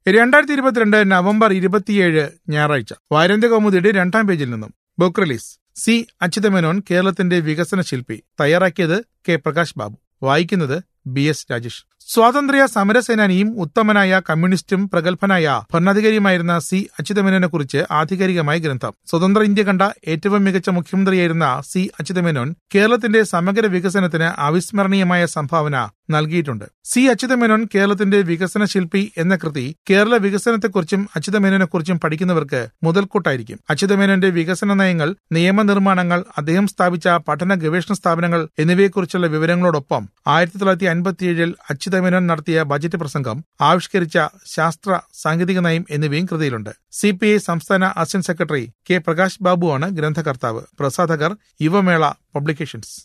രണ്ടായിരത്തി ഇരുപത്തിരണ്ട് നവംബർ ഇരുപത്തിയേഴ് ഞായറാഴ്ച വാരാന്ത്യ കൗമുദിയുടെ രണ്ടാം പേജിൽ നിന്നും ബുക്ക് റിലീസ് സി അച്യുതമേനോൻ കേരളത്തിന്റെ വികസന ശില്പി തയ്യാറാക്കിയത് കെ പ്രകാശ് ബാബു വായിക്കുന്നത് ബി എസ് രാജേഷ് സ്വാതന്ത്ര്യ സമരസേനാനിയും ഉത്തമനായ കമ്മ്യൂണിസ്റ്റും പ്രഗത്ഭനായ ഭരണാധികാരിയുമായിരുന്ന സി അച്യുതമേനോനെ കുറിച്ച് ആധികാരികമായ ഗ്രന്ഥം സ്വതന്ത്ര ഇന്ത്യ കണ്ട ഏറ്റവും മികച്ച മുഖ്യമന്ത്രിയായിരുന്ന സി അച്യുതമേനോൻ കേരളത്തിന്റെ സമഗ്ര വികസനത്തിന് അവിസ്മരണീയമായ സംഭാവന നൽകിയിട്ടുണ്ട് സി അച്യുതമേനോൻ കേരളത്തിന്റെ വികസന ശില്പി എന്ന കൃതി കേരള വികസനത്തെക്കുറിച്ചും അച്യുതമേനോനെ കുറിച്ചും പഠിക്കുന്നവർക്ക് മുതൽക്കൂട്ടായിരിക്കും അച്യുതമേനോന്റെ വികസന നയങ്ങൾ നിയമനിർമ്മാണങ്ങൾ അദ്ദേഹം സ്ഥാപിച്ച പഠന ഗവേഷണ സ്ഥാപനങ്ങൾ എന്നിവയെക്കുറിച്ചുള്ള വിവരങ്ങളോടൊപ്പം ആയിരത്തി തൊള്ളായിരത്തി അൻപത്തിയേഴിൽ അച്യുതമേനോൻ നടത്തിയ ബജറ്റ് പ്രസംഗം ആവിഷ്കരിച്ച ശാസ്ത്ര സാങ്കേതിക നയം എന്നിവയും കൃതിയിലുണ്ട് സി പി ഐ സംസ്ഥാന അസിസ്റ്റന്റ് സെക്രട്ടറി കെ പ്രകാശ് ബാബുവാണ് ഗ്രന്ഥകർത്താവ് പ്രസാധകർ യുവമേള പബ്ലിക്കേഷൻസ്